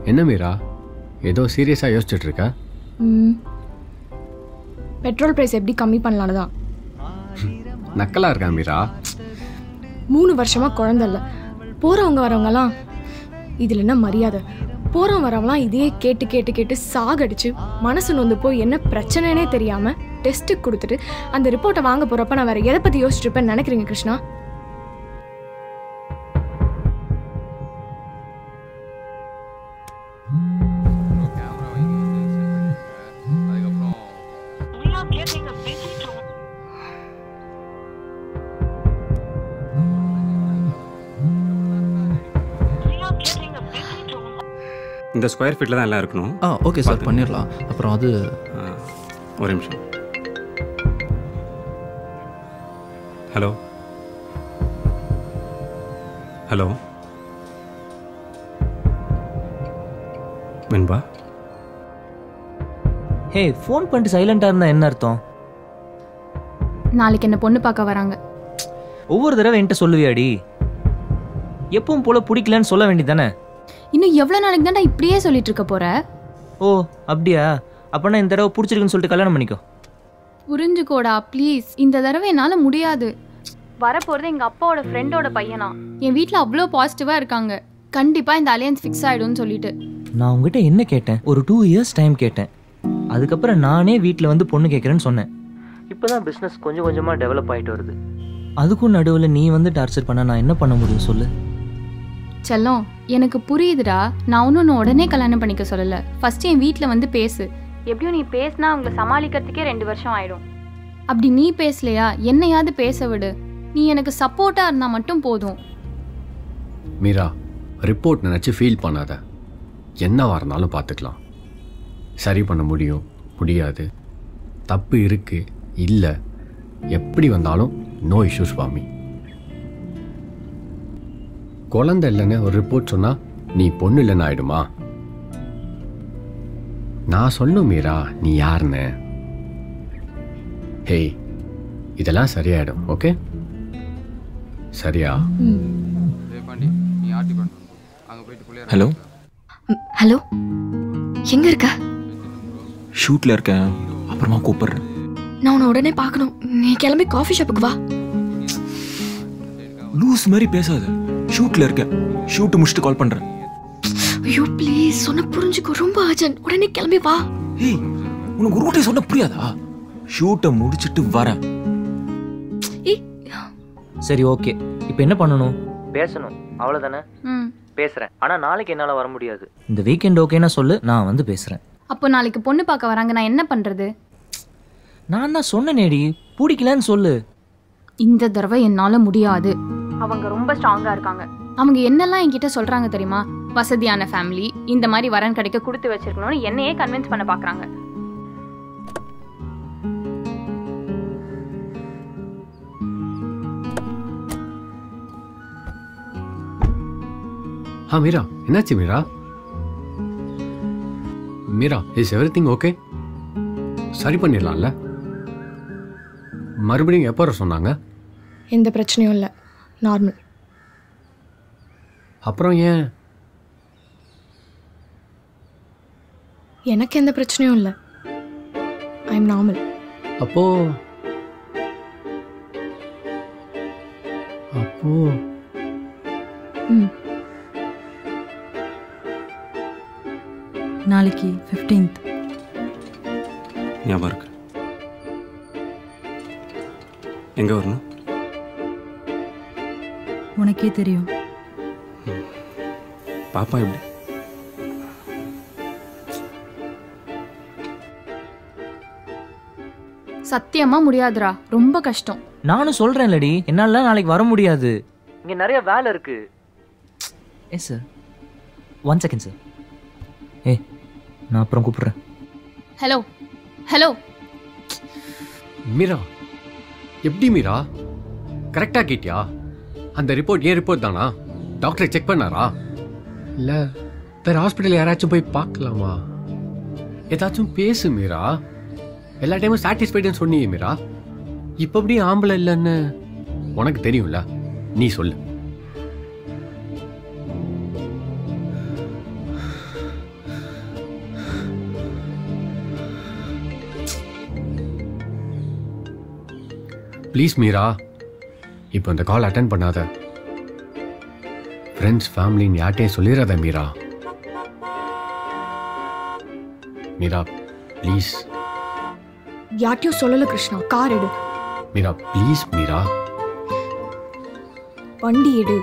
என்ன மீரா ஏதோ சீரியஸாக யோசிச்சுட்டு இருக்க ம் பெட்ரோல் ப்ரைஸ் எப்படி கம்மி பண்ணலான்னு தான் நக்கலா இருக்கா மீரா மூணு வருஷமாக குழந்தை இல்லை போகிறவங்க வரவங்கலாம் இதில் என்ன மரியாதை போகிறவங்க வரவங்களாம் இதையே கேட்டு கேட்டு கேட்டு சாகடிச்சு மனசு நொந்து போய் என்ன பிரச்சனைனே தெரியாமல் டெஸ்ட்டுக்கு கொடுத்துட்டு அந்த ரிப்போர்ட்டை வாங்க போகிறப்ப நான் வேறு எதை பற்றி யோசிச்சிருப்பேன்னு நினைக்கிறீங்க கிருஷ்ணா இந்த ஸ்கொயர் ஃபீட்டில் தான் எல்லாம் இருக்கணும் ஆ ஓகே சார் பண்ணிடலாம் அப்புறம் அது ஆ, ஒரு நிமிஷம் hello hello Venba hey phone பண்ணிட்டு சைலண்டாக இருந்தால் என்ன அர்த்தம் நாளைக்கு என்ன பொண்ணு பார்க்க வராங்க ஒவ்வொரு தடவை என்கிட்ட சொல்லுவியாடி எப்பவும் போல பிடிக்கலன்னு சொல்ல வேண்டியதானே இன்னும் எவ்வளோ நாளைக்கு தான்டா இப்படியே சொல்லிட்டு இருக்க போற ஓ அப்படியா அப்போனா இந்த தடவை பிடிச்சிருக்குன்னு சொல்லிட்டு கல்யாணம் பண்ணிக்கோ புரிஞ்சுக்கோடா ப்ளீஸ் இந்த தடவை என்னால் முடியாது வரப்போகிறது எங்கள் அப்பாவோட ஃப்ரெண்டோட பையனா என் வீட்டில் அவ்வளோ பாசிட்டிவாக இருக்காங்க கண்டிப்பாக இந்த அலையன்ஸ் ஃபிக்ஸ் ஆகிடும்னு சொல்லிட்டு நான் உங்ககிட்ட என்ன கேட்டேன் ஒரு டூ இயர்ஸ் டைம் கேட்டேன் அதுக்கப்புறம் நானே வீட்டில் வந்து பொண்ணு கேட்குறேன்னு சொன்னேன் இப்போ தான் பிஸ்னஸ் கொஞ்சம் கொஞ்சமாக டெவலப் ஆகிட்டு வருது அதுக்கும் நடுவில் நீ வந்து டார்ச்சர் பண்ண நான் என்ன பண்ண முடியும் சொல்லு செல்லம் எனக்கு புரியுதுடா நான் ஒன்றும் உன்னை உடனே கல்யாணம் பண்ணிக்க சொல்லலை ஃபர்ஸ்ட் என் வீட்டில் வந்து பேசு எப்படியும் நீ பேசினா அவங்கள சமாளிக்கிறதுக்கே ரெண்டு வருஷம் ஆயிடும் அப்படி நீ பேசலையா என்னையாவது பேச விடு நீ எனக்கு சப்போர்ட்டாக இருந்தால் மட்டும் போதும் மீரா ரிப்போர்ட் நினச்சி ஃபீல் பண்ணாத என்னவா இருந்தாலும் பார்த்துக்கலாம் சரி பண்ண முடியும் முடியாது தப்பு இருக்கு இல்லை எப்படி வந்தாலும் நோ இஷ்யூஸ் சுவாமி குழந்தை இல்லைன்னு ஒரு ரிப்போர்ட் சொன்னா நீ பொண்ணு இல்லைன்னு ஆயிடுமா நான் சொல்லணும் மீரா நீ யாருன்னு ஹேய் இதெல்லாம் சரியாயிடும் ஓகே சரியா ஹலோ ஹலோ எங்க இருக்க ஷூட்டில் இருக்கேன் அப்புறமா கூப்பிடுறேன் நான் உன்னை உடனே பார்க்கணும் நீ கிளம்பி காஃபி ஷாப்புக்கு வா லூஸ் மாதிரி பேசாத ஷூட்டில் இருக்கேன் ஷூட்டு முடிச்சுட்டு கால் பண்ணுறேன் ஐயோ ப்ளீஸ் சொன்ன புரிஞ்சுக்கோ ரொம்ப அர்ஜென்ட் உடனே கிளம்பி வா ஏய் உனக்கு ரூட்டே சொன்ன புரியாதா ஷூட்டை முடிச்சிட்டு வரேன் ஏய் சரி ஓகே இப்போ என்ன பண்ணணும் பேசணும் அவ்வளோதானே ம் பேசுகிறேன் ஆனால் நாளைக்கு என்னால் வர முடியாது இந்த வீக்கெண்ட் ஓகேனா சொல்லு நான் வந்து பேசுகிறேன் அப்போ நாளைக்கு பொண்ணு பார்க்க வராங்க நான் என்ன பண்ணுறது நான் தான் சொன்னேனேடி பிடிக்கலன்னு சொல்லு இந்த தடவை என்னால் முடியாது அவங்க ரொம்ப ஸ்ட்ராங்காக இருக்காங்க அவங்க என்னெல்லாம் என்கிட்ட சொல்கிறாங்க தெரியுமா வசதியான ஃபேமிலி இந்த மாதிரி வரன் கிடைக்க கொடுத்து வச்சிருக்கணும்னு என்னையே கன்வின்ஸ் பண்ண பார்க்குறாங்க ஆ மீரா என்னாச்சு Meera Meera is everything okay சரி பண்ணிடலாம்ல மறுபடியும் எப்போ வர சொன்னாங்க எந்த பிரச்சனையும் இல்லை நார்மல் அப்புறம் ஏன் எனக்கு எந்த பிரச்சனையும் இல்லை ஐ எம் நார்மல் அப்போ அப்போ ம் நாளைக்கு ஃபிஃப்டீன்த் ஞாபகம் இருக்கு எங்கே வரணும் உனக்கே தெரியும் பாப்பா எப்படி சத்தியமாக முடியாதுடா ரொம்ப கஷ்டம் நானும் சொல்கிறேன் இல்லடி என்னால நாளைக்கு வர முடியாது இங்கே நிறைய வேலை இருக்கு ஏ சார் ஒன் செகண்ட் சார் ஏ நான் அப்புறம் கூப்பிட்றேன் ஹலோ ஹலோ மீரா எப்படி மீரா கரெக்டாக கேட்டியா அந்த ரிப்போர்ட் ஏன் ரிப்போர்ட் தானா டாக்டரை செக் பண்ணாரா இல்லை வேற ஹாஸ்பிட்டல் யாராச்சும் போய் பார்க்கலாமா ஏதாச்சும் பேசு மீரா எல்லா டைமும் சாட்டிஸ்ஃபைடுன்னு சொன்னீங்க மீரா இப்போ எப்படி ஆம்பளை இல்லைன்னு உனக்கு தெரியும்ல நீ சொல்லு ப்ளீஸ் மீரா இப்போ இந்த கால் அட்டன் பண்ணாத ஃப்ரெண்ட்ஸ் ஃபேமிலின்னு யார்ட்டையும் சொல்லிடாத மீரா மீரா ப்ளீஸ் யார்ட்டையும் சொல்லல கிருஷ்ணா கார் எடு மீரா ப்ளீஸ் மீரா வண்டி எடு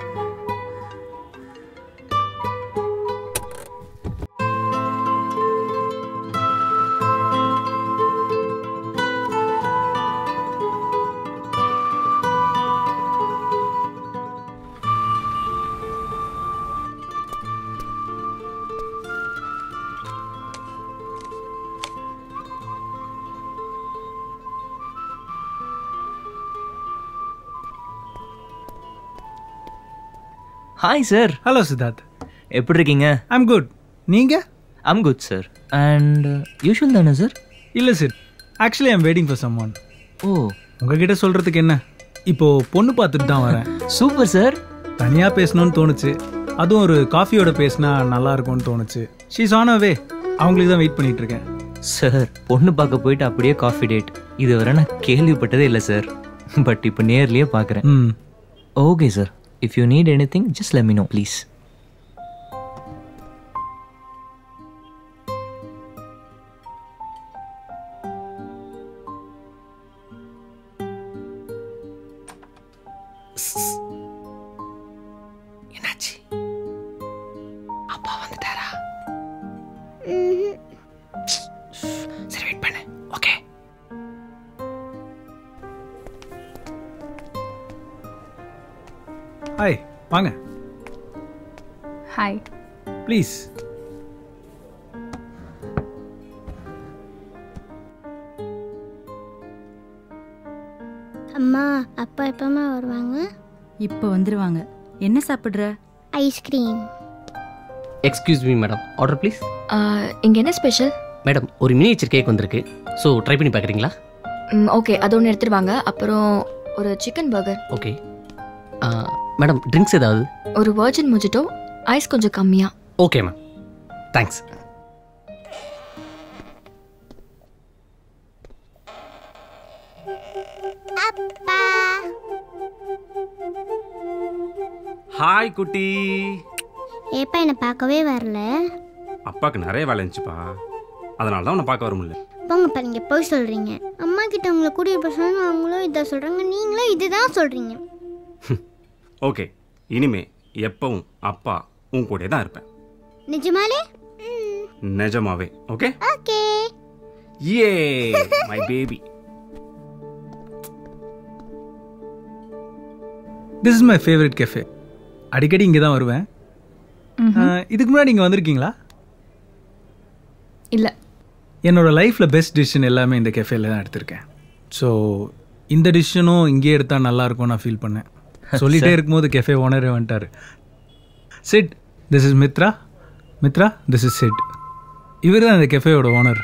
ஹாய் சார் ஹலோ சித்தார்த் எப்படி இருக்கீங்க ஐம் குட் நீங்கள் I'm good sir and usual தானே சார் இல்லை sir actually I'm waiting for someone oh உங்ககிட்ட சொல்கிறதுக்கு என்ன இப்போ பொண்ணு பார்த்துட்டு தான் வரேன் சூப்பர் சார் தனியாக பேசணும்னு தோணுச்சு அதுவும் ஒரு காஃபியோட பேசினா நல்லா இருக்கும்னு தோணுச்சு ஷீஸ் ஆன் வே அவங்களுக்கு தான் வெயிட் பண்ணிட்டு இருக்கேன் சார் பொண்ணு பார்க்க போயிட்டு அப்படியே காஃபி டேட் இதுவரை நான் கேள்விப்பட்டதே இல்லை சார் பட் இப்போ நேர்லயே பார்க்குறேன் ம் okay sir if you need anything just let me know please என்னாச்சு அப்பா வந்துட்டாரா சரி வெயிட் பண்ணு ஓகே ஹாய் வாங்க ஹாய் ப்ளீஸ் அம்மா அப்பா எப்பமா வருவாங்க இப்போ வந்துருவாங்க என்ன சாப்பிட்ற ice cream excuse me madam order please இங்கே என்ன ஸ்பெஷல் மேடம் ஒரு மினியேச்சர் கேக் வந்திருக்கு ஸோ ட்ரை பண்ணி பார்க்குறீங்களா ஓகே அது ஒன்று எடுத்துட்டு வாங்க அப்புறம் ஒரு chicken burger okay madam drinks ஏதாவது ஒரு வர்ஜின் மொஜிட்டோ ஐஸ் கொஞ்சம் கம்மியா ஓகே மேம் தேங்க்ஸ் அப்பா ஹாய் குட்டி ஏப்பா என்னை பார்க்கவே வரல அப்பாவுக்கு நிறைய வேலை இருந்துச்சுப்பா அதனால தான் உன்னை பார்க்க வர முடியல போங்கப்பா நீங்கள் போய் சொல்கிறீங்க அம்மா கிட்ட உங்களை கூட்டிகிட்டு போக சொன்னா அவங்களும் இதை சொல்கிறாங்க நீங்களும் இதுதான் சொல்கிறீங்க ஓகே இனிமே எப்பவும் அப்பா உன் கூட தான் இருப்பேன் நிஜமாலே நிஜமாவே ஓகே ஓகே ஏ my baby this is my favourite cafe அடிக்கடி இங்கே தான் வருவேன் அஹ், இதுக்கு முன்னாடி இங்கே வந்திருக்கீங்களா இல்லை என்னோட லைஃப்பில் பெஸ்ட் டிசிஷன் எல்லாமே இந்த கெஃபேல தான் எடுத்திருக்கேன் ஸோ இந்த டிசிஷனும் இங்கேயே எடுத்தால் நல்லா இருக்கும் நான் ஃபீல் பண்ணேன் சொல்லிட்டே இருக்கும்போது கெஃபே ஓனரே வந்துட்டார் sit this is Mithra Mithra this is sit இவர் தான் இந்த கெஃபேயோட ஓனர்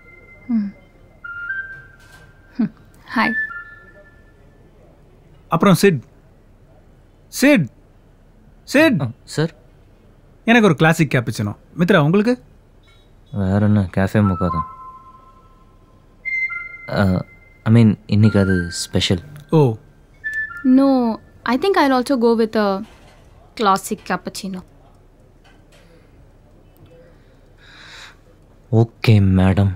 ஹாய் அப்புறம் சிட் சிட் சிட் சார் எனக்கு ஒரு கிளாசிக் கேப்பிச்சினோ மித்ரா உங்களுக்கு வேற என்ன கேஃபே முக்கா தான் ஐ மீன் இன்னைக்கு அது special oh No, I think I'll also go with a classic cappuccino. Okay madam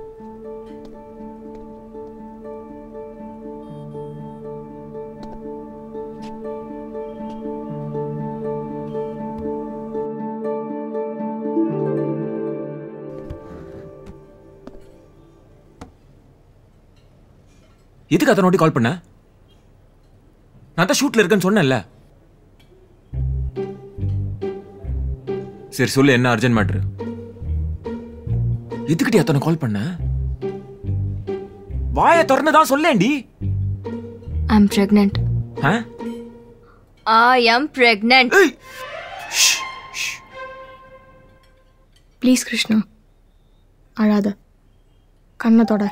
எதுக்கு அத்தனை வாட்டி கால் பண்ண நான் தான் ஷூட்ல இருக்கேன்னு சொன்னேன்ல சரி சொல்லு என்ன அர்ஜென்ட் மேட்ரு எதுக்கிட்டி அத்தனை கால் பண்ண வாயை திறந்து தான் சொல்லேன்டி ஐம் பிரெக்னென்ட் ஆ? I am pregnant please Krishna அழாத கண்ணை தொட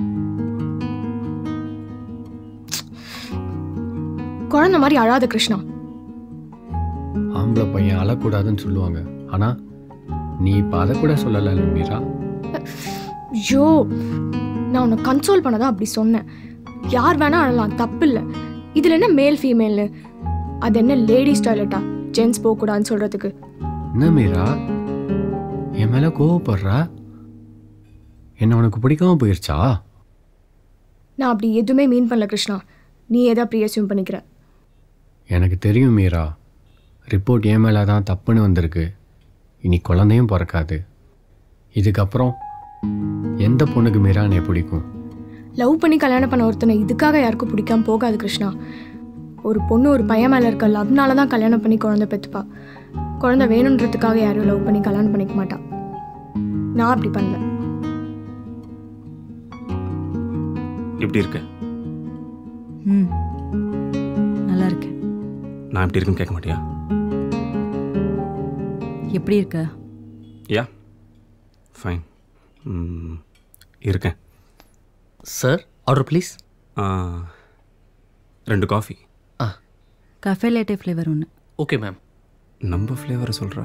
குழந்தை மாதிரி அழாத கிருஷ்ணா ஆம்பளை பையன் அழக்கூடாதுன்னு சொல்லுவாங்க ஆனா நீ இப்போ அதை கூட சொல்லலை மீரா ஐயோ நான் உன்னை கன்சோல் பண்ணதான் அப்படி சொன்னேன் யார் வேணா அழலாம் தப்பு இல்லை இதில் என்ன மேல் ஃபீமேல்னு அது என்ன லேடிஸ் டாய்லெட்டா ஜென்ஸ் போகக்கூடாதுன்னு சொல்கிறதுக்கு என்ன மீரா என் மேலே கோவப்படுறா என்ன உனக்கு பிடிக்காம போயிருச்சா நான் அப்படி எதுவுமே மீன் பண்ணல கிருஷ்ணா நீ எதை அப்படி அசியூம் பண்ணிக்கிற எனக்கு தெரியும் மீரா ரிப்போர்ட் என் மேலே தான் தப்புன்னு வந்திருக்கு இனி குழந்தையும் பிறக்காது இதுக்கப்புறம் எந்த பொண்ணுக்கு மீரா என்னை பிடிக்கும் லவ் பண்ணி கல்யாணம் பண்ண ஒருத்தனை இதுக்காக யாருக்கும் பிடிக்காம போகாது கிருஷ்ணா ஒரு பொண்ணு ஒரு பையன் மேலே இருக்க லவ்னால தான் கல்யாணம் பண்ணி குழந்தை பெற்றுப்பா குழந்தை வேணுன்றதுக்காக யாரும் லவ் பண்ணி கல்யாணம் பண்ணிக்க மாட்டா நான் அப்படி பண்ணல எப்படி இருக்க ம் நல்லா இருக்கேன் நான் எப்படி இருக்குன்னு கேட்க மாட்டியா எப்படி இருக்க யா ஃபைன் இருக்கேன் சார் ஆர்டர் ப்ளீஸ் ஆ, ரெண்டு காஃபி கஃபே லேட்டே ஃப்ளேவர் ஒன்று ஓகே மேம் நம்ம ஃப்ளேவரை சொல்கிறா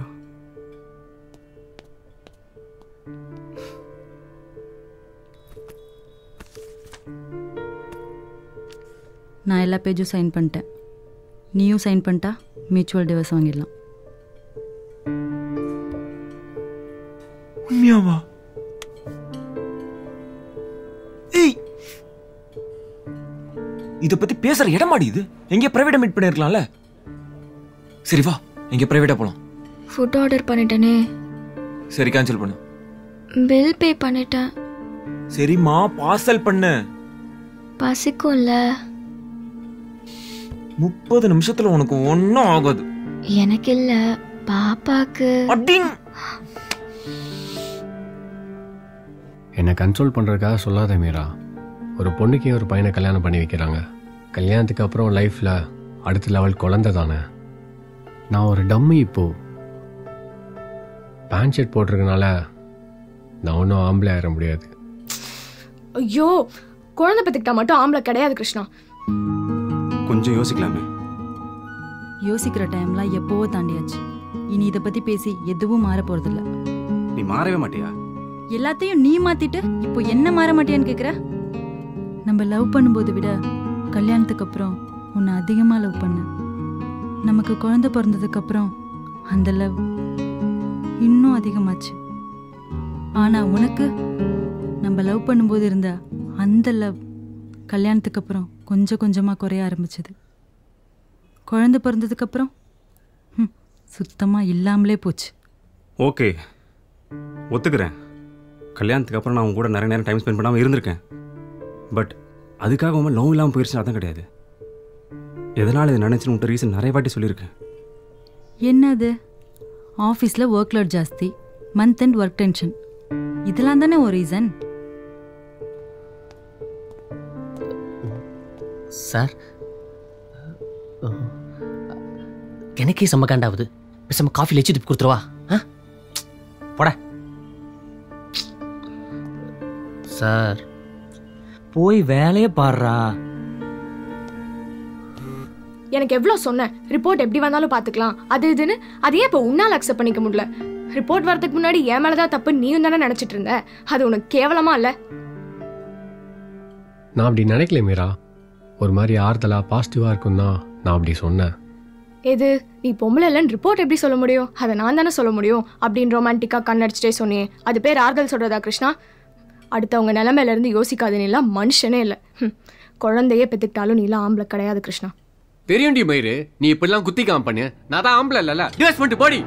நான் எல்லா பேஜும் சைன் பண்ணிட்டேன் நீயும் சைன் பண்ணிட்டா மியூச்சுவல் டிவர்ஸ் வாங்கிடலாம் உண்மையாவா ஏய் இத பத்தி பேசுற இடமாடி இது எங்க பிரைவேட்டா மீட் பண்ணிருக்கலாம்ல சரி வா எங்க பிரைவேட்டா போலாம் ஃபுட் ஆர்டர் பண்ணிட்டேனே சரி கேன்சல் பண்ணு பில் பே பண்ணிட்டேன் சரிம்மா பார்சல் பண்ணு பசிக்கும்ல முப்பது நிமிஷத்துல உனக்கு ஒன்னும் ஆகாது எனக்கு இல்ல பாப்பாக்கு அடிங் என்னை கன்சோல் பண்ணுறதுக்காக சொல்லாத மீரா ஒரு பொண்ணுக்கே ஒரு பையனை கல்யாணம் பண்ணி வைக்கிறாங்க கல்யாணத்துக்கு அப்புறம் லைஃப்பில் அடுத்த லெவல் குழந்தை தானே நான் ஒரு டம்மி இப்போ பேண்ட் ஷர்ட் போட்டிருக்கனால நான் ஒன்றும் ஆம்பளை ஆயிட முடியாது ஐயோ குழந்தை பெற்றுக்கிட்டா மட்டும் ஆம்பளை கிடையாது கிருஷ்ணா கொஞ்சம் யோசிக்கலாமே யோசிக்கிற டைம்லாம் எப்போவோ தாண்டியாச்சு இனி இதை பற்றி பேசி எதுவும் மாற போகிறதில்ல நீ மாறவே மாட்டியா எல்லாத்தையும் நீ மாத்திட்டு இப்போ என்ன மாற மாட்டியான்னு கேக்குற நம்ம லவ் பண்ணும்போது விட கல்யாணத்துக்கு அப்புறம் உன்னை அதிகமாக லவ் பண்ண நமக்கு குழந்தை பிறந்ததுக்கு அப்புறம் அந்த லவ் இன்னும் அதிகமாச்சு ஆனா உனக்கு நம்ம லவ் பண்ணும்போது இருந்த அந்த லவ் கல்யாணத்துக்கு அப்புறம் கொஞ்சம் கொஞ்சமா குறைய ஆரம்பிச்சது குழந்தை பிறந்ததுக்கு அப்புறம் ஹம், சுத்தமா இல்லாமலே போச்சு ஓகே ஒத்துக்கிறேன் கல்யாணத்துக்கு அப்புறம் நான் உன் கூட நிறைய நேரம் டைம் ஸ்பெண்ட் பண்ணாமல் இருந்திருக்கேன் பட் அதுக்காக உன் லவ் இல்லாமல் போயிருச்சு அதான் கிடையாது எதனால் இது நினச்சின்னு உன்ட்ட ரீசன் நிறைய வாட்டி சொல்லியிருக்கேன் என்னது ஆஃபீஸில் ஒர்க் லோட் ஜாஸ்தி மந்த் அண்ட் ஒர்க் டென்ஷன் இதெல்லாம் தானே ஒரு ரீசன் சார் எனக்கே செம்ம காண்டாகுது பேசாம காஃபி லெச்சு துப்பி கொடுத்துருவா ஆ போட சார் போய் வேலையை பாடுறா எனக்கு எவ்வளோ சொன்னேன் ரிப்போர்ட் எப்படி வந்தாலும் பார்த்துக்கலாம் அது இதுன்னு அதையே இப்போ உன்னால் அக்செப்ட் பண்ணிக்க முடியல ரிப்போர்ட் வரதுக்கு முன்னாடி என் மேலே தான் தப்பு நீயும் தானே நினச்சிட்டு இருந்த அது உனக்கு கேவலமா இல்லை நான் அப்படி நினைக்கல மீரா ஒரு மாதிரி ஆறுதலாக பாசிட்டிவாக இருக்கும் தான் நான் அப்படி சொன்னேன் எது நீ பொம்பளை இல்லைன்னு ரிப்போர்ட் எப்படி சொல்ல முடியும் அதை நான் தானே சொல்ல முடியும் அப்படின்னு ரொமான்டிக்காக கண்ணடிச்சிட்டே சொன்னியே அது பேர் ஆறுதல் சொல்கிறதா கிருஷ்ணா அடுத்தவங்க நிலமையில இருந்து யோசிக்காத நீலாம் மனுஷனே இல்லை ஹம். குழந்தையே பெற்றுக்கிட்டாலும் நீலாம் ஆம்பளை கிடையாது கிருஷ்ணா தெரியும்டி மயிறு நீ இப்படிலாம் குத்தி காம் பண்ணு நான் தான் ஆம்பளை இல்லைல்ல டிவோர்ஸ் பண்ணிட்டு போடி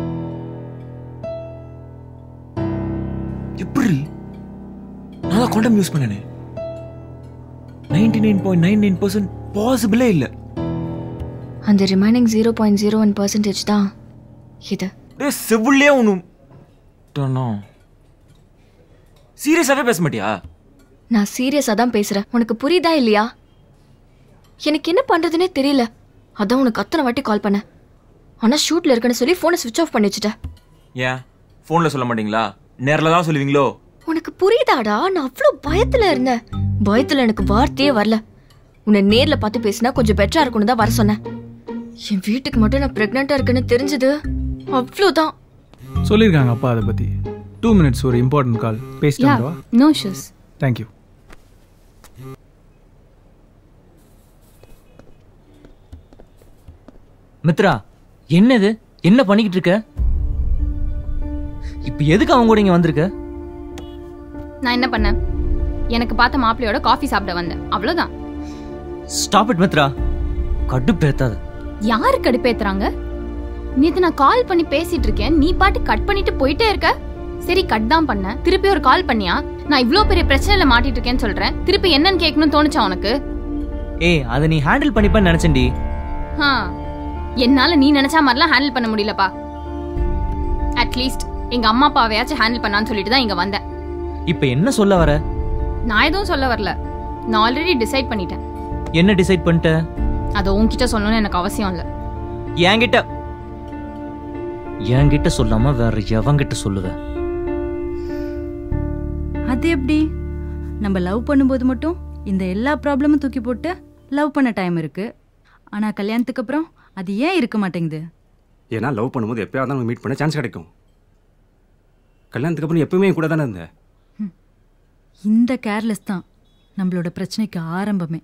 எப்படி நான் தான் காண்டம் யூஸ் பண்ணனே ninety nine point nine nine percent பாசிபிளே இல்லை அந்த remaining zero point zero one percentage தான் இது டே செவிலே ஒன்று சீரியஸாகவே பேச மாட்டியா நான் சீரியஸாக தான் பேசுகிறேன் உனக்கு புரியுதா இல்லையா எனக்கு என்ன பண்ணுறதுனே தெரியல அதான் உனக்கு அத்தனை வாட்டி கால் பண்ணேன் ஆனால் ஷூட்டில் இருக்குன்னு சொல்லி ஃபோனை சுவிட்ச் ஆஃப் பண்ணி வச்சுட்டேன் ஏன் ஃபோனில் சொல்ல மாட்டீங்களா நேரில் தான் சொல்லுவீங்களோ உனக்கு புரியுதாடா நான் அவ்வளோ பயத்தில் இருந்தேன் பயத்தில் எனக்கு வார்த்தையே வரல உன்னை நேரில் பார்த்து பேசினா கொஞ்சம் பெட்டராக இருக்கும்னு தான் வர சொன்னேன் என் வீட்டுக்கு மட்டும் நான் ப்ரெக்னெண்ட்டாக இருக்குன்னு தெரிஞ்சது அவ்வளோதான் சொல்லியிருக்காங்க அப்பா அதை பற்றி டூ மினிட்ஸ் ஒரு இம்பார்ட்டன்ட் கால் பேசிட்டு Yeah, வா no issues. தேங்க்யூ மித்ரா என்னது என்ன பண்ணிக்கிட்டு இருக்க இப்ப எதுக்கு அவங்க கூட இங்க வந்திருக்க நான் என்ன பண்ணேன் எனக்கு பார்த்த மாப்பிள்ளையோட காஃபி சாப்பிட வந்தேன் அவ்வளவுதான் ஸ்டாப் இட் மித்ரா கடுப்பேத்தாத யாரு கடுப்பேத்துறாங்க நேத்து நான் கால் பண்ணி பேசிட்டு இருக்கேன் நீ பாட்டு கட் பண்ணிட்டு போயிட்டே இருக்க சரி கட் தான் பண்ண திருப்பி ஒரு கால் பண்ணியா நான் இவ்ளோ பெரிய பிரச்சனையில மாட்டிட்டு இருக்கேன்னு சொல்றேன் திருப்பி என்னன்னு கேட்கணும்னு தோணுச்சா உனக்கு ஏய் அதை நீ ஹேண்டில் பண்ணிப்பேன்னு நினைச்சேன்டி ஆ என்னால நீ நினைச்சா மாதிரிலாம் ஹேண்டில் பண்ண முடியலப்பா அட்லீஸ்ட் எங்க அம்மா அப்பாவையாச்சும் ஹேண்டில் பண்ணான்னு சொல்லிட்டு தான் இங்க வந்தேன் இப்ப என்ன சொல்ல வர நான் எதுவும் சொல்ல வரல நான் ஆல்ரெடி டிசைட் பண்ணிட்டேன் என்ன டிசைட் பண்ணிட்ட அதை உன்கிட்ட சொல்லணும்னு எனக்கு அவசியம் இல்லை என்கிட்ட என்கிட்ட சொல்லாம வேற எவன்கிட்ட சொல்லுவ அது எப்படி நம்ம லவ் பண்ணும்போது மட்டும் இந்த எல்லா ப்ராப்ளமும் தூக்கி போட்டு லவ் பண்ண டைம் இருக்கு ஆனா கல்யாணத்துக்கு அப்புறம் அது ஏன் இருக்க மாட்டேங்குது ஏன்னா லவ் பண்ணும்போது எப்பயாவது நமக்கு மீட் பண்ண சான்ஸ் கிடைக்கும் கல்யாணத்துக்கு அப்புறம் எப்பவுமே என் கூட தானே இருந்தேன் இந்த கேர்லெஸ் தான் நம்மளோட பிரச்சனைக்கு ஆரம்பமே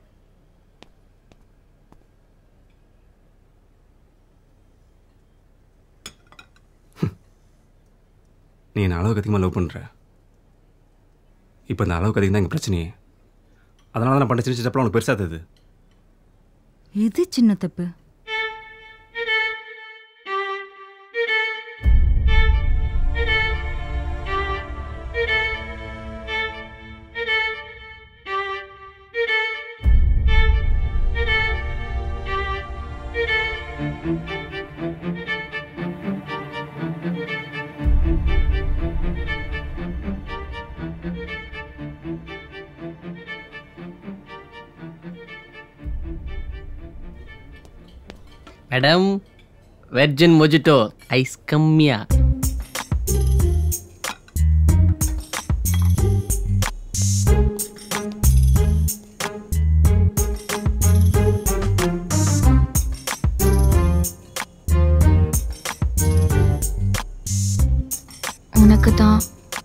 நீ என்ன அளவுக்கு அதிகமாக லவ் பண்ணுற இப்போ இந்த அளவுக்கு அதிகம் தான் எங்கள் பிரச்சனையே அதனால தான் நான் பண்ண சின்ன சின்ன தப்புலாம் உனக்கு பெருசாக தருது எது சின்ன தப்பு மேடம் வெர்ஜின் மொஜிட்டோ ஐஸ் கம்மியா உனக்கு தான்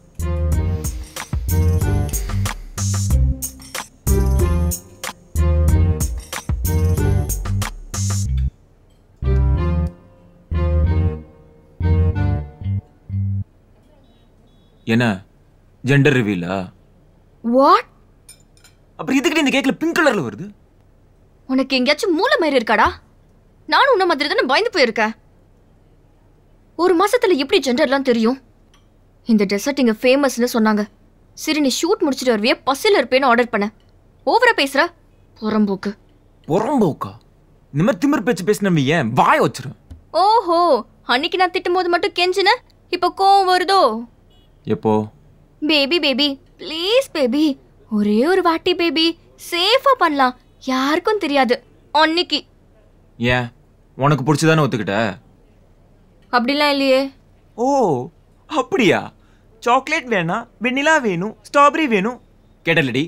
என்ன ஜெண்டர் ரிவீலா வாட் அப்புறம் இதுக்கிட்ட இந்த கேக்ல பிங்க் கலர்ல வருது உனக்கு எங்கேயாச்சும் மூளை மாதிரி இருக்காடா நானும் உன்ன மாதிரி தானே பயந்து போயிருக்கேன் ஒரு மாசத்துல எப்படி ஜெண்டர்லாம் தெரியும் இந்த டெசர்ட் இங்க ஃபேமஸ்னு சொன்னாங்க சரி நீ ஷூட் முடிச்சிட்டு வருவியே பசில இருப்பேன்னு ஆர்டர் பண்ண ஓவரா பேசுற புறம்போக்கு புறம்போக்கா இந்த மாதிரி திமிர் பேச்சு பேசினவ ஏன் வாய வச்சிரும் ஓஹோ அன்னைக்கு நான் திட்டும் போது மட்டும் கெஞ்சின இப்ப கோவம் வருதோ எப்போ பேபி பேபி ப்ளீஸ் பேபி ஒரே ஒரு வாட்டி பேபி சேஃபா பண்ணலாம் யாருக்கும் தெரியாது அன்னைக்கு ஏன் உனக்கு பிடிச்சதானே ஒத்துக்கிட்ட அப்படிலாம் இல்லையே ஓ அப்படியா சாக்லேட் வேணாம் வெண்ணிலா வேணும் ஸ்ட்ராபெரி வேணும் கேட்டலடி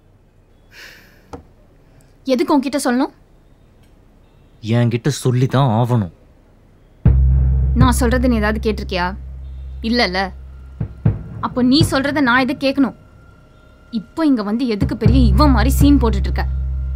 எதுக்கு உன்கிட்ட சொல்லணும் என்கிட்ட சொல்லி தான் ஆகணும் நான் சொல்றது நீ ஏதாவது கேட்டிருக்கியா இல்லல்ல அப்போ நீ சொல்றத நான் இதை கேட்கணும் இப்போ இங்க வந்து எதுக்கு பெரிய இவன் மாதிரி சீன் போட்டுட்டு இருக்க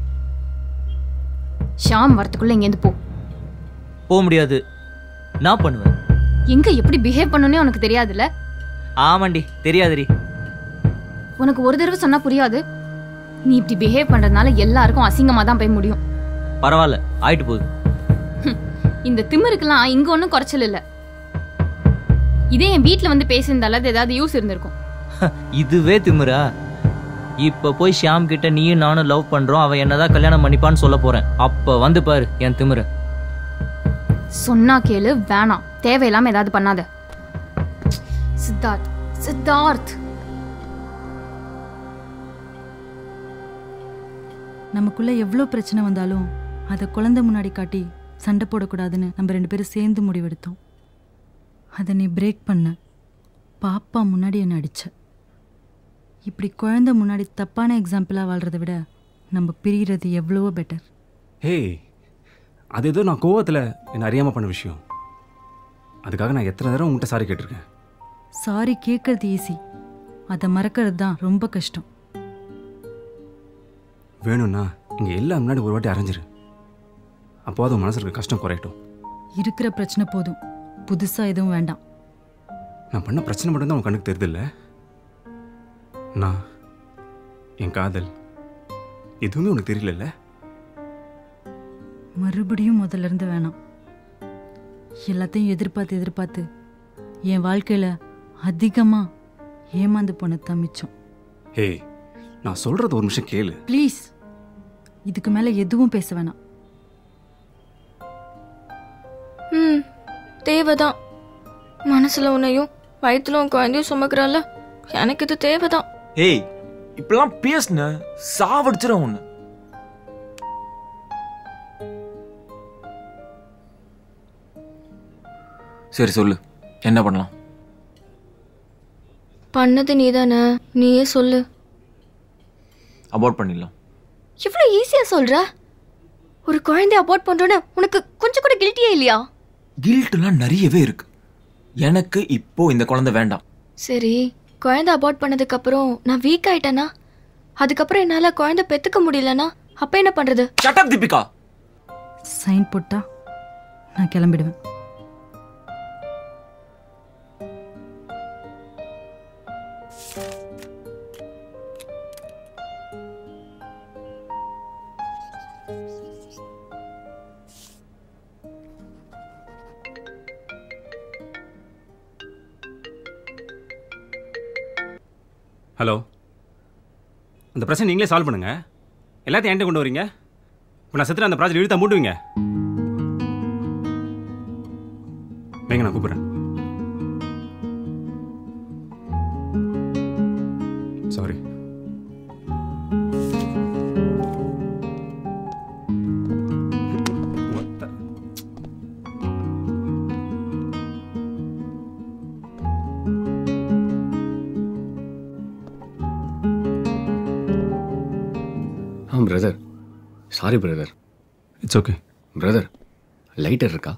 ஷாம் வரத்துக்குள்ள இங்கேருந்து போ போக முடியாது நான் பண்ணுவேன் எங்க எப்படி பிஹேவ் பண்ணணும்னே உனக்கு தெரியாதுல்ல ஆமாண்டி தெரியாதுடி உனக்கு ஒரு தடவை சொன்னா புரியாது நீ இப்படி பிஹேவ் பண்றதுனால எல்லாருக்கும் அசிங்கமா தான் போய் முடியும் பரவாயில்ல ஆயிட்டு போகுது இந்த திமிருக்கெல்லாம் இங்க ஒன்றும் குறைச்சல் இல்ல இதே என் வீட்ல வந்து பேசியிருந்தால அது ஏதாவது யூஸ் இருந்திருக்கும் இதுவே திமிரா இப்ப போய் ஷியாம் கிட்ட நீயும் நானும் லவ் பண்றோம் அவன் என்னதான் கல்யாணம் பண்ணிப்பான்னு சொல்ல போறேன் அப்ப வந்து பாரு என் திமிர சொன்னா கேளு வேணாம் தேவையில்லாம ஏதாவது பண்ணாத சித்தார்த் சித்தார்த் நமக்குள்ள எவ்வளோ பிரச்சனை வந்தாலும் அதை குழந்தை முன்னாடி காட்டி சண்டை போடக்கூடாதுன்னு நம்ம ரெண்டு பேரும் சேர்ந்து முடிவெடுத்தோம் அதை நீ பிரேக் பண்ண பாப்பா முன்னாடி என்னை அடிச்ச இப்படி குழந்தை முன்னாடி தப்பான எக்ஸாம்பிளாக வாழ்றதை விட நம்ம பிரிகிறது எவ்வளவோ பெட்டர் ஹேய் அது ஏதோ நான் கோவத்தில் என்னை அறியாமல் பண்ண விஷயம் அதுக்காக நான் எத்தனை தடவை உங்கள்கிட்ட சாரி கேட்டிருக்கேன் சாரி கேட்கறது ஈஸி அதை மறக்கிறது தான் ரொம்ப கஷ்டம் வேணும்னா இங்கே எல்லாம் முன்னாடி ஒரு வாட்டி அரைஞ்சிரு அப்போது உன் மனசுல இருக்க கஷ்டம் குறையட்டும் இருக்கிற பிரச்சனை போதும் புதுசா எதுவும் வேண்டாம் நான் பண்ண பிரச்சனை மட்டும்தான் உன் கண்ணுக்கு தெரியுதில்ல நான் என் காதல் எதுவுமே உனக்கு தெரியலல்ல மறுபடியும் முதல்ல இருந்து வேணாம் எல்லாத்தையும் எதிர்பார்த்து எதிர்பார்த்து என் வாழ்க்கையில அதிகமா ஏமாந்து போனது மிச்சம் ஹே நான் சொல்றது ஒரு நிமிஷம் கேளு ப்ளீஸ் இதுக்கு மேல எதுவும் பேச வேணாம் ம் தேவைதான் மனசுல உன்னையும் வயிற்றுல உன் குழந்தையும் சுமக்கிறால எனக்கு இது தேவைதான் ஏய் இப்பெல்லாம் பேசுன சாவடிச்சிடும் ஒன்று சரி சொல்லு என்ன பண்ணலாம் பண்ணது நீதானே நீயே சொல்லு அபார்ட் பண்ணிடலாம் இவ்வளோ ஈஸியா சொல்ற ஒரு குழந்தைய அபார்ட் பண்றோன்னு உனக்கு கொஞ்சம் கூட கில்ட்டியே இல்லையா கில்ட்லாம் நிறையவே இருக்கு எனக்கு இப்போ இந்த குழந்தை வேண்டாம் சரி குழந்தை அபார்ட் பண்ணதுக்கு அப்புறம் நான் வீக் ஆயிட்டேனா அதுக்கப்புறம் என்னால குழந்தை பெத்துக்க முடியலனா அப்ப என்ன பண்றது சட்டப் தீபிகா சைன் போட்டா நான் கிளம்பிடுவேன் ஹலோ அந்த பிரச்சனை நீங்களே சால்வ் பண்ணுங்க எல்லாத்தையும் என்கிட்ட கொண்டு வரீங்க இப்போ நான் செத்துட்டு அந்த ப்ராஜெக்ட் இழுத்தா மூட்டுவீங்க வைங்க நான் கூப்பிட்றேன் sorry ah brother sorry brother it's okay brother lighter இருக்கா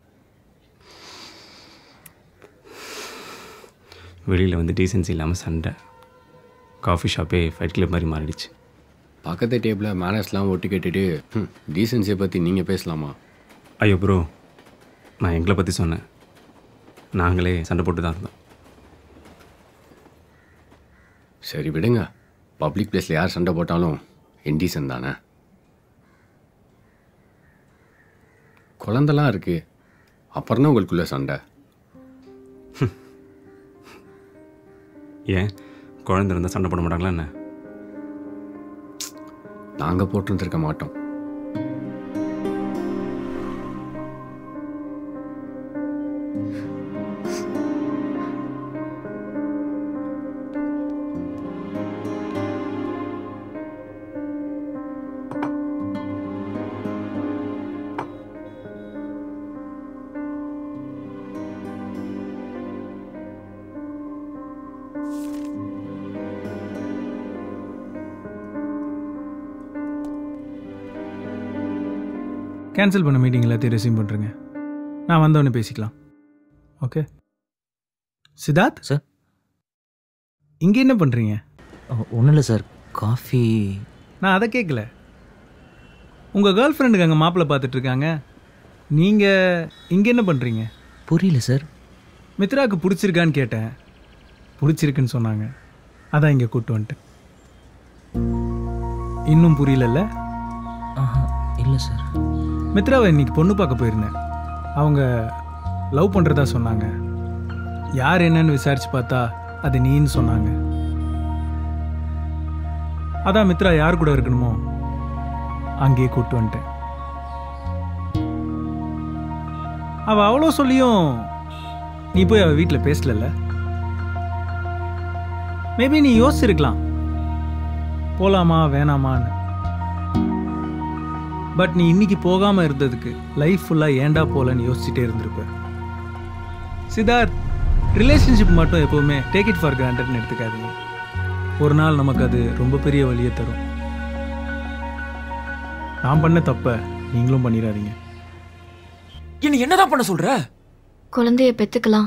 வெளியில் வந்து டீசென்சி இல்லாமல் சண்டை காஃபி ஷாப்பே ஃபைட் கிளப் மாதிரி மாறிடுச்சு பக்கத்து டேபிளில் மேனர்ஸ்லாம் ஒட்டி கேட்டுட்டு டீசென்சியை பற்றி நீங்கள் பேசலாமா ஐயோ ப்ரோ நான் எங்களை பற்றி சொன்னேன் நாங்களே சண்டை போட்டு தான் இருந்தோம் சரி விடுங்க பப்ளிக் பிளேஸில் யார் சண்டை போட்டாலும் இன்டீசன் தானே குழந்தெல்லாம் இருக்கு அப்புறம் தான் உங்களுக்குள்ள சண்டை ஏன் குழந்தை இருந்தால் சண்டை போட மாட்டாங்களா என்ன நாங்கள் போட்டுருந்துருக்க மாட்டோம் கேன்சல் பண்ண மீட்டிங் எல்லாத்தையும் ரெசியூம் பண்ணுறேங்க நான் வந்தவொடனே பேசிக்கலாம் ஓகே சித்தார்த் சார் இங்கே என்ன பண்ணுறீங்க ஒன்றும் இல்லை சார் காஃபி நான் அதை கேட்கல உங்கள் கேர்ள் ஃப்ரெண்டுக்கு அங்கே மாப்பிள்ளை பார்த்துட்டு இருக்காங்க நீங்கள் இங்கே என்ன பண்ணுறீங்க புரியல சார் மித்ராவுக்கு பிடிச்சிருக்கான்னு கேட்டேன் பிடிச்சிருக்குன்னு சொன்னாங்க அதான் இங்கே கூப்பிட்டு வந்துட்டேன் இன்னும் புரியலல்ல இல்லை சார் மித்ராவை இன்னைக்கு பொண்ணு பார்க்க போயிருந்தேன் அவங்க லவ் பண்ணுறதா சொன்னாங்க யார் என்னன்னு விசாரிச்சு பார்த்தா அது நீன்னு சொன்னாங்க அதான் மித்ரா யார் கூட இருக்கணுமோ அங்கேயே கூப்பிட்டு வந்துட்டேன் அவ அவ்வளோ சொல்லியும் நீ போய் அவ வீட்டில் பேசலல்ல மேபி நீ யோசிச்சிருக்கலாம் போலாமா வேணாமான்னு பட் நீ இன்னைக்கு போகாம இருந்ததுக்கு லைஃப் ஃபுல்லா ஏன்டா போலன்னு யோசிச்சுட்டே இருந்திருப்ப சித்தார்த் ரிலேஷன்ஷிப் மட்டும் எப்பவுமே டேக் இட் ஃபார் கிராண்டட்னு எடுத்துக்காதீங்க ஒரு நாள் நமக்கு அது ரொம்ப பெரிய வழியை தரும் நான் பண்ண தப்ப நீங்களும் பண்ணிடாதீங்க என்ன என்னதான் பண்ண சொல்ற குழந்தைய பெத்துக்கலாம்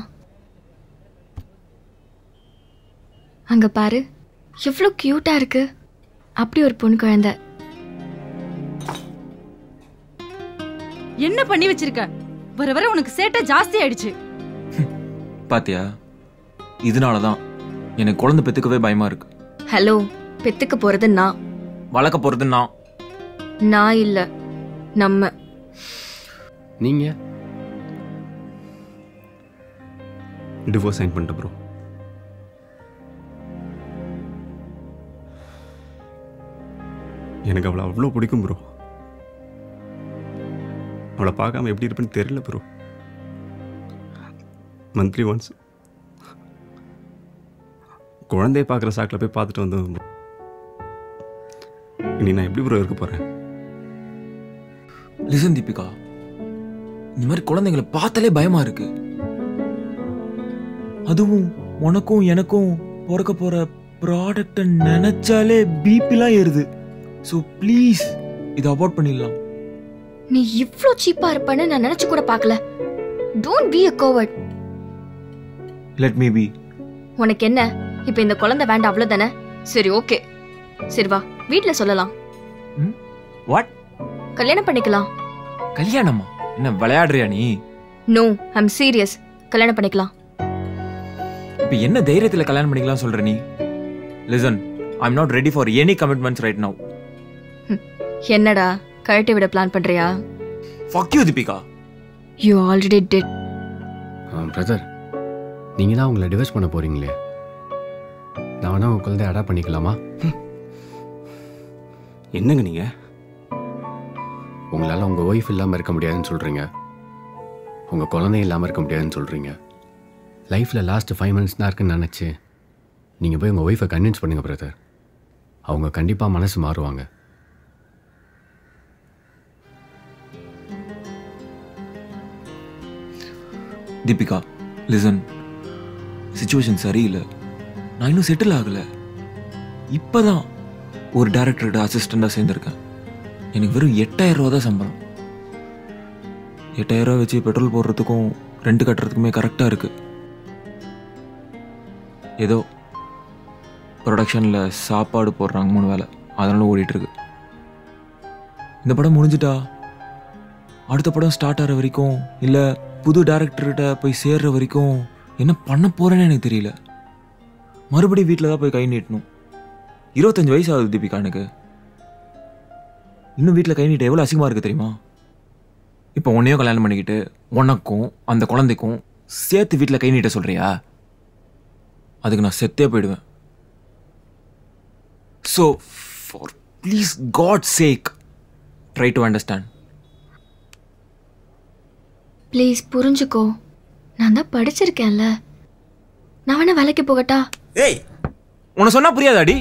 அங்க பாரு எவ்வளோ கியூட்டா இருக்கு அப்படி ஒரு பொண்ணு குழந்தை என்ன பண்ணி வச்சிருக்க வர வர உனக்கு சேட்டை ஜாஸ்தி ஆயிடுச்சு பாத்தியா இதனால தான் எனக்கு குழந்தை பெத்துக்கவே பயமா இருக்கு ஹலோ பெத்துக்க போறது நான் வளர்க்க போறது நான் நான் இல்ல நம்ம நீங்க டிவோர்ஸ் சைன் பண்ணிட்டு ப்ரோ எனக்கு அவளை அவ்வளோ பிடிக்கும் ப்ரோ அவளை பார்க்காம எப்படி இருப்பேன்னு தெரியல ப்ரோ மந்த்லி ஒன்ஸ் குழந்தைய பார்க்குற சாக்கில் போய் பார்த்துட்டு வந்தோம் bro. இனி நான் எப்படி ப்ரோ இருக்க போகிறேன் லிசன் தீபிகா இந்த மாதிரி குழந்தைங்களை பார்த்தாலே பயமா இருக்கு அதுவும் உனக்கும் எனக்கும் பிறக்க போற ப்ராடக்ட நினைச்சாலே பிபிலாம் ஏறுது ஸோ ப்ளீஸ் இதை அவாய்ட் பண்ணிடலாம் நீ இவ்ளோ சீப்பா இருப்பேன்னு நான் நினைச்சு கூட பார்க்கல don't be a coward let me be உனக்கு என்ன இப்ப இந்த குழந்தை வேண்டாம் அவ்வளவுதானே சரி ஓகே சரி வா வீட்ல சொல்லலாம் வாட் கல்யாணம் பண்ணிக்கலாம் கல்யாணமா என்ன விளையாடுறியா நீ நோ ஐம் சீரியஸ் கல்யாணம் பண்ணிக்கலாம் இப்போ என்ன தைரியத்தில் கல்யாணம் பண்ணிக்கலாம் சொல்ற நீ listen I am not ready for any commitments right now என்னடா கழட்டி விட பிளான் பண்றியா fuck you Deepika you already dead brother நீங்கள் தான் உங்களை டிவோர்ஸ் பண்ண போறீங்களே நான் வேணா உங்கள் குழந்தைய அடாப்ட் பண்ணிக்கலாமா என்னங்க நீங்கள் உங்களால் உங்கள் ஒய்ஃப் இல்லாமல் இருக்க முடியாதுன்னு சொல்கிறீங்க உங்கள் குழந்தை இல்லாமல் இருக்க முடியாதுன்னு சொல்கிறீங்க லைஃப்பில் லாஸ்ட் ஃபைவ் மினிட்ஸ் தான் இருக்குன்னு நினச்சி நீங்கள் போய் உங்கள் ஒய்ஃபை கன்வின்ஸ் பண்ணுங்க பிரதர் அவங்க கண்டிப்பாக மனசு மாறுவாங்க தீபிகா லிசன் சுச்சுவேஷன் சரியில்லை நான் இன்னும் செட்டில் ஆகலை இப்போதான் ஒரு டேரக்டர்கிட்ட அசிஸ்டண்டாக சேர்ந்துருக்கேன் எனக்கு வெறும் எட்டாயிரம் ரூபா தான் சம்பளம் எட்டாயிரம் ரூபா வச்சு பெட்ரோல் போடுறதுக்கும் ரெண்ட் கட்டுறதுக்குமே கரெக்டாக இருக்கு ஏதோ ப்ரொடக்ஷனில் சாப்பாடு போடுறாங்க மூணு வேலை அதனால ஓடிட்டு இருக்கு இந்த படம் முடிஞ்சிட்டா அடுத்த படம் ஸ்டார்ட் ஆகிற வரைக்கும் இல்லை புது டேரக்டர்கிட்ட போய் சேர்ற வரைக்கும் என்ன பண்ண போறேன்னு எனக்கு தெரியல மறுபடியும் வீட்டில் தான் போய் கை நீட்டணும் இருபத்தஞ்சு வயசு ஆகுது தீபிகா எனக்கு இன்னும் வீட்டில் கை நீட்ட எவ்வளோ அசிங்கமாக இருக்கு தெரியுமா இப்போ உன்னையும் கல்யாணம் பண்ணிக்கிட்டு உனக்கும் அந்த குழந்தைக்கும் சேர்த்து வீட்டில் கை நீட்ட சொல்றியா அதுக்கு நான் செத்தே போயிடுவேன் so for please god sake try to understand please புரிஞ்சுக்கோ நான் தான் படிச்சிருக்கேன்ல நான் வேணா வேலைக்கு போகட்டா ஏய் உன்னை சொன்னா புரியாதாடி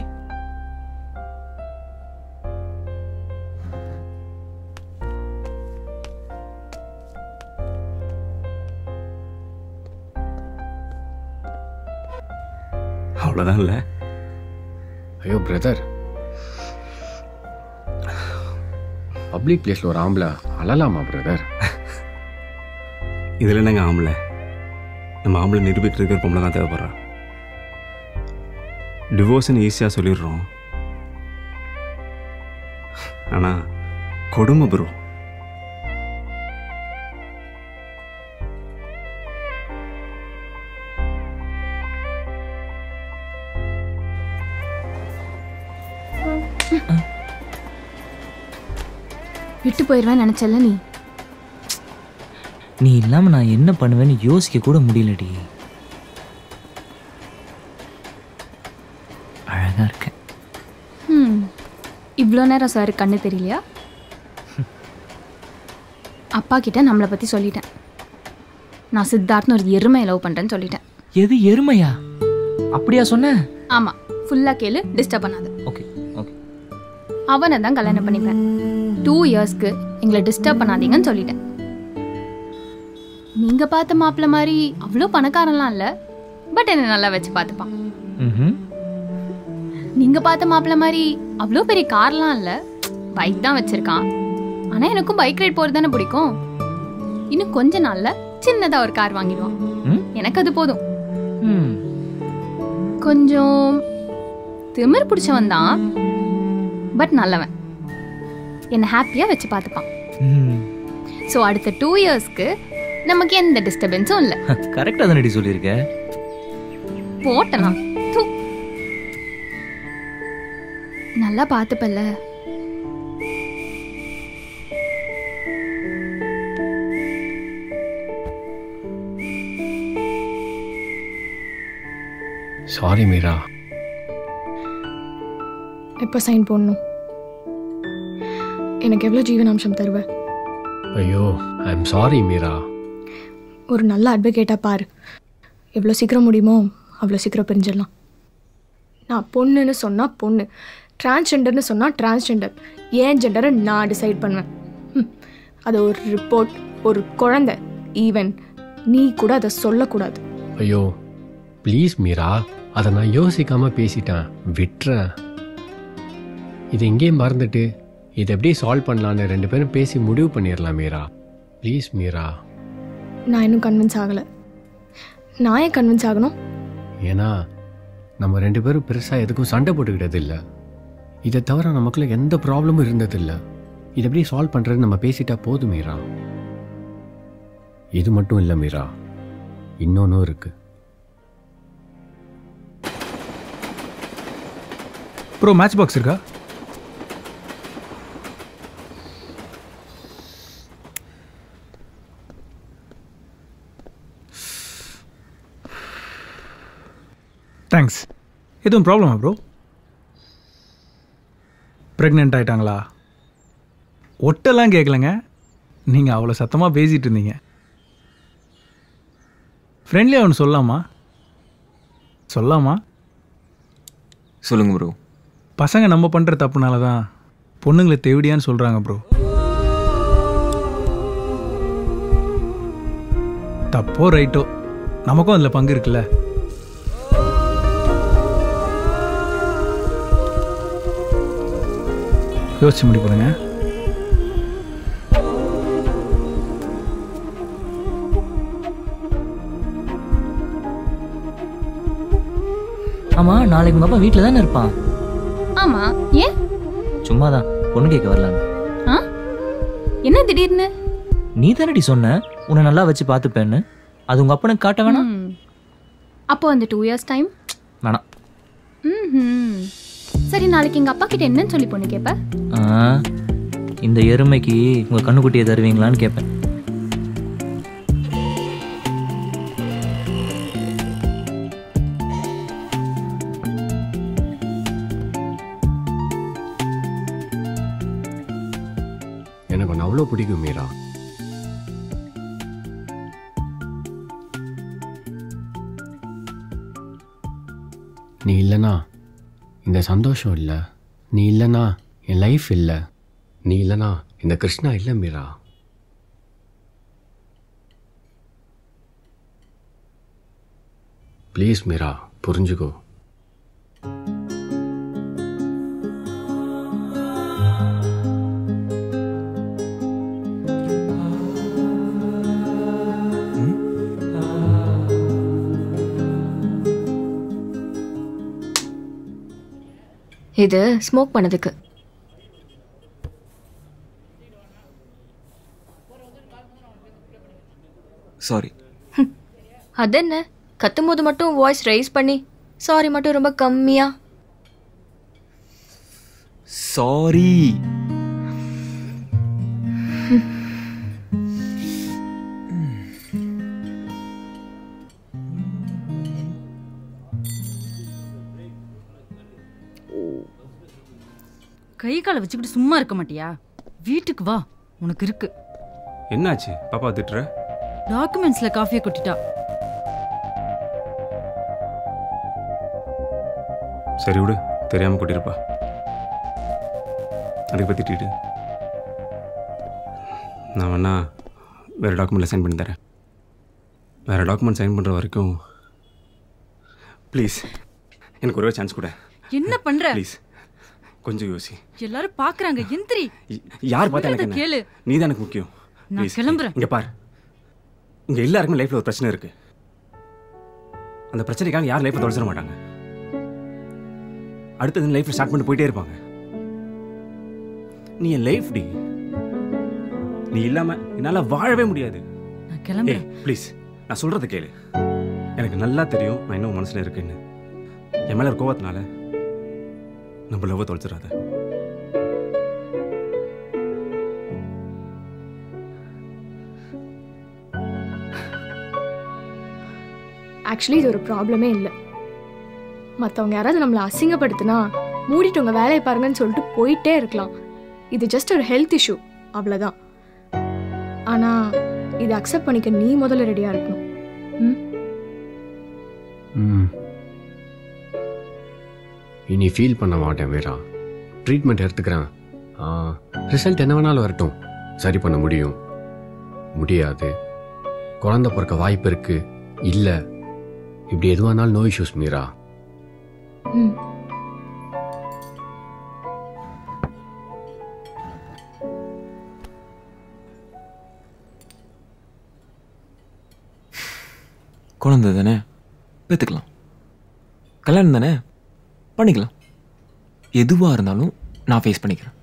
அவ்வளோதான் இல்லை ஐயோ பிரதர் பப்ளிக் பிளேஸில் ஒரு ஆம்பளை அழலாமா பிரதர் இதில் என்னங்க ஆம்பளை நம்ம ஆம்பளை நிரூபிக்கிறதுக்கு ஒரு பொம்பளை தான் தேவைப்படுறா டிவோர்ஸ்னு ஈஸியாக சொல்லிடுறோம் ஆனால் கொடுமை ப்ரோ விட்டு போயிடுவேன் நினைச்சல நீ நீ இல்லாமல் நான் என்ன பண்ணுவேன்னு யோசிக்க கூட முடியலடி அழகாக இருக்கேன் ம் இவ்வளோ நேரம் சார் கண்ணு தெரியலையா அப்பா கிட்ட நம்மளை பற்றி சொல்லிட்டேன் நான் சித்தார்த்னு ஒரு எருமையை லவ் பண்ணுறேன்னு சொல்லிட்டேன் எது எருமையா அப்படியா சொன்ன ஆமாம் ஃபுல்லாக கேளு டிஸ்டர்ப் பண்ணாத ஓகே ஓகே அவனை தான் கல்யாணம் பண்ணிப்பேன் டூ இயர்ஸ்க்கு எங்களை டிஸ்டர்ப் பண்ணாதீங்கன்னு சொல்லிட்டேன் நீங்கள் பார்த்த மாப்பிள்ள மாதிரி அவ்வளோ பணக்காரன்லாம் இல்லை பட் என்னை நல்லா வச்சு பார்த்துப்பான் ம் நீங்க பார்த்த மாப்பிள்ள மாதிரி அவ்வளோ பெரிய கார்லாம் இல்ல பைக் தான் வச்சிருக்கான் ஆனா எனக்கும் பைக் ரைட் போறது தானே பிடிக்கும் இன்னும் கொஞ்ச நாள்ல சின்னதா ஒரு கார் வாங்கிடுவான் ம்? எனக்கு அது போதும் ம் கொஞ்சம் திமிர் பிடிச்சவன் தான் பட் நல்லவன் என்னை ஹாப்பியா வச்சு பார்த்துப்பான் ம் ஸோ அடுத்த டூ இயர்ஸ்க்கு நமக்கு எந்த டிஸ்டர்பன்ஸும் இல்லை கரெக்டாக தானடி சொல்லியிருக்க போட்டலாம் தூ. நல்லா பார்த்துப்பல்ல சாரி மீரா எப்போ சைன் போடணும் எனக்கு எவ்வளோ ஜீவனாம்சம் தருவ ஐயோ ஐ எம் சாரி மீரா ஒரு நல்ல அட்வொகேட்டாக பாரு எவ்வளோ சீக்கிரம் முடியுமோ அவ்வளோ சீக்கிரம் பிரிஞ்சிடலாம் நான் பொண்ணுன்னு சொன்னால் பொண்ணு டிரான்ஸ்ஜெண்டர்னு சொன்னால் டிரான்ஸ்ஜெண்டர் ஏன் ஜெண்டரை நான் டிசைட் பண்ணுவேன் ம், அது ஒரு ரிப்போர்ட் ஒரு குழந்தை ஈவன் நீ கூட அதை சொல்லக்கூடாது ஐயோ ப்ளீஸ் மீரா அதை நான் யோசிக்காம பேசிட்டேன் விட்டுறேன் இது எங்கேயும் மறந்துட்டு இதை எப்படி சால்வ் பண்ணலான்னு ரெண்டு பேரும் பேசி முடிவு பண்ணிடலாம் மீரா ப்ளீஸ் மீரா நான் இன்னும் கன்வின்ஸ் ஆகலை நான் ஏன் கன்வின்ஸ் ஆகணும் ஏன்னா நம்ம ரெண்டு பேரும் பெருசாக எதுக்கும் சண்டை போட்டுக்கிட்டது இல்லை இதை தவிர நமக்குள்ள எந்த ப்ராப்ளமும் இருந்ததில்லை இதை எப்படி சால்வ் பண்ணுறது நம்ம பேசிட்டா போதும் மீரா இது மட்டும் இல்லை மீரா இன்னொன்றும் இருக்கு ப்ரோ மேட்ச் பாக்ஸ் இருக்கா தேங்க்ஸ் எதுவும் ப்ராப்ளமா ப்ரோ ப்ரெக்னென்ட் ஆயிட்டாங்களா ஒட்டெல்லாம் கேட்கலங்க நீங்கள் அவ்வளோ சத்தமாக பேசிகிட்டு இருந்தீங்க ஃப்ரெண்ட்லியாக ஒன்று சொல்லலாமா சொல்லாமா சொல்லுங்க ப்ரோ பசங்க நம்ம பண்ணுற தப்புனால தான் பொண்ணுங்களை தேவடியான்னு சொல்கிறாங்க ப்ரோ தப்போ ரைட்டோ நமக்கும் அதில் பங்கு இருக்குல்ல யோசிச்சு முடி பண்ணுங்க ஆமாம் நாளைக்கு உங்கள் அப்பா வீட்டில் தானே இருப்பான் ஆமா ஏன் சும்மா தான் பொண்ணு கேட்க வரலான்னு ஆ என்ன திடீர்னு நீ தானடி சொன்ன உன்னை நல்லா வச்சு பார்த்துப்பேன்னு அது உங்கள் அப்பனுக்கு காட்ட வேணாம் ம். அப்போ அந்த டூ இயர்ஸ் டைம் வேணாம் ம் சரி நாளைக்கு எங்க அப்பா கிட்ட என்னன்னு சொல்லி பொண்ணு கேப்ப ஆ, இந்த எருமைக்கு உங்கள் கண்ணுக்குட்டியை தருவீங்களான்னு கேட்பேன் எனக்கு ஒன்று அவ்வளோ பிடிக்கும் மீரா நீ இல்லைனா இந்த சந்தோஷம் இல்லை நீ இல்லைனா என் லைஃப் இல்லை நீ இல்லைனா இந்த கிருஷ்ணா இல்லை மீரா ப்ளீஸ் மீரா புரிஞ்சுக்கோ இது ஸ்மோக் பண்ணதுக்கு சாரி அது என்ன கத்தும்போது மட்டும் வாய்ஸ் ரைஸ் பண்ணி சாரி மட்டும் ரொம்ப கம்மியா சாரி கை காலை வச்சுக்கிட்டு சும்மா இருக்க மாட்டியா வீட்டுக்கு வா உனக்கு இருக்கு என்னாச்சு பாப்பா திட்டுற டாக்குமெண்ட்ஸ்ல காஃபியை கொட்டிட்டா சரி விடு தெரியாமல் கொட்டிருப்பா அதுக்கு பற்றி திட்டிட்டு நான் வேணா வேறு டாக்குமெண்ட்டில் சைன் பண்ணி தரேன் வேறு டாக்குமெண்ட் சைன் பண்ணுற வரைக்கும் ப்ளீஸ் எனக்கு ஒரே சான்ஸ் கூட என்ன பண்ற ப்ளீஸ் கொஞ்சம் யோசி எல்லாரும் பாக்குறாங்க எந்திரி யார் பார்த்தா சொல்றத எனக்கு கேளு. என்ன நீ தான் எனக்கு முக்கியம் நான் Please, கிளம்புறேன். இங்க பார் இங்க எல்லாருக்குமே லைஃப்ல ஒரு பிரச்சனை இருக்கு அந்த பிரச்சனைக்காக யார் லைஃப்பை தொலைச்சிட மாட்டாங்க அடுத்தது லைஃப்ல ஸ்டார்ட் பண்ணி போயிட்டே இருப்பாங்க நீ என் லைஃப் டி நீ இல்லாம என்னால வாழவே முடியாது நான் ஏய் கிளம்புறேன் ப்ளீஸ் நான் சொல்றத கேளு எனக்கு நல்லா தெரியும் நான் இன்னும் மனசுல இருக்கேன்னு என் மேல இருக்க கோவத்தினால நம்ம லவ் தொலைச்சிடாத ஆக்சுவலி இது ஒரு ப்ராப்ளமே இல்லை மற்றவங்க யாராவது நம்மளை அசிங்கப்படுத்தினா மூடிட்டு உங்கள் வேலையை பாருங்கன்னு சொல்லிட்டு போயிட்டே இருக்கலாம் இது ஜஸ்ட் ஒரு ஹெல்த் இஷ்யூ அவ்வளோதான் ஆனால் இதை அக்செப்ட் பண்ணிக்க நீ முதல்ல ரெடியாக இருக்கணும் ம் ம் இனி ஃபீல் பண்ண மாட்டேன் வீரா ட்ரீட்மெண்ட் எடுத்துக்கிறேன் ரிசல்ட் என்ன வேணாலும் வரட்டும் சரி பண்ண முடியும் முடியாது குழந்தை பிறக்க வாய்ப்பு இருக்கு இல்லை இப்படி எதுவானாலும் நோ இஷ்யூஸ் மீரா ம் குழந்தை தானே பெற்றுக்கலாம் கல்யாணம் தானே பண்ணிக்கலாம் எதுவாக இருந்தாலும் நான் ஃபேஸ் பண்ணிக்கிறேன்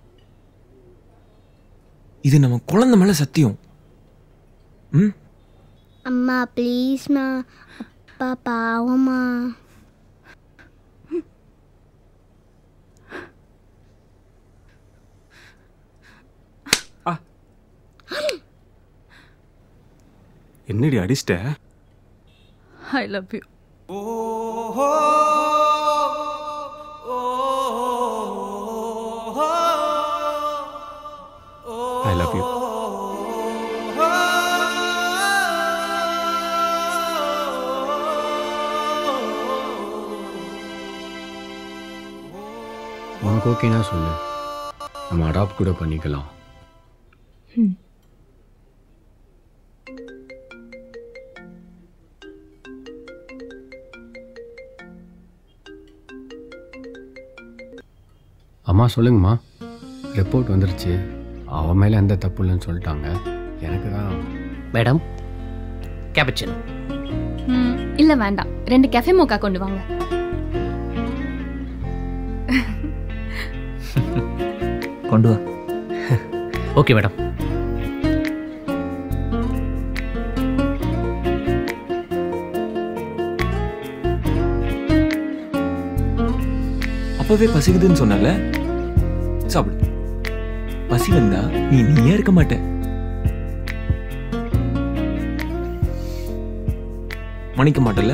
இது நம்ம குழந்தை மேலே சத்தியம் ம் அம்மா ப்ளீஸ்மா அப்பா பாவம்மா என்னடி அடிச்சிட்ட I love you I love you உனக்கு ஓகேனா சொல்லு நம்ம அடாப்ட் கூட பண்ணிக்கலாம் ம் அம்மா சொல்லுங்கம்மா ரிப்போர்ட் வந்துருச்சு அவன் மேலே எந்த தப்பு இல்லைன்னு சொல்லிட்டாங்க எனக்கு தான் மேடம் கேபச்சினோ ம், இல்ல வேண்டாம் ரெண்டு கெஃபே மோக்கா கொண்டு வாங்க கொண்டு வா ஓகே மேடம் அப்பவே பசிக்குதுன்னு சொன்னல சாப்பிடு பசி வந்தா நீ நீயே இருக்க மாட்ட மன்னிக்க மாட்டல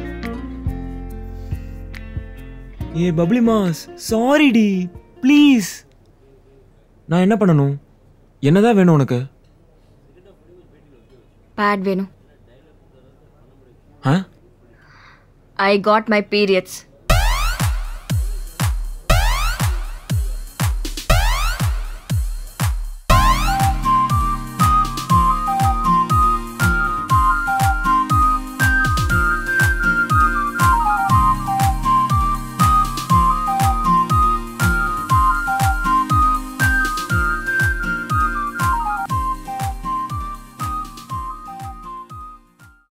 ஏ பப்ளி மாஸ் சாரி டி ப்ளீஸ் நான் என்ன பண்ணணும் என்னதான் வேணும் உனக்கு பேட் வேணும் ஆ ஐ காட் மை பீரியட்ஸ்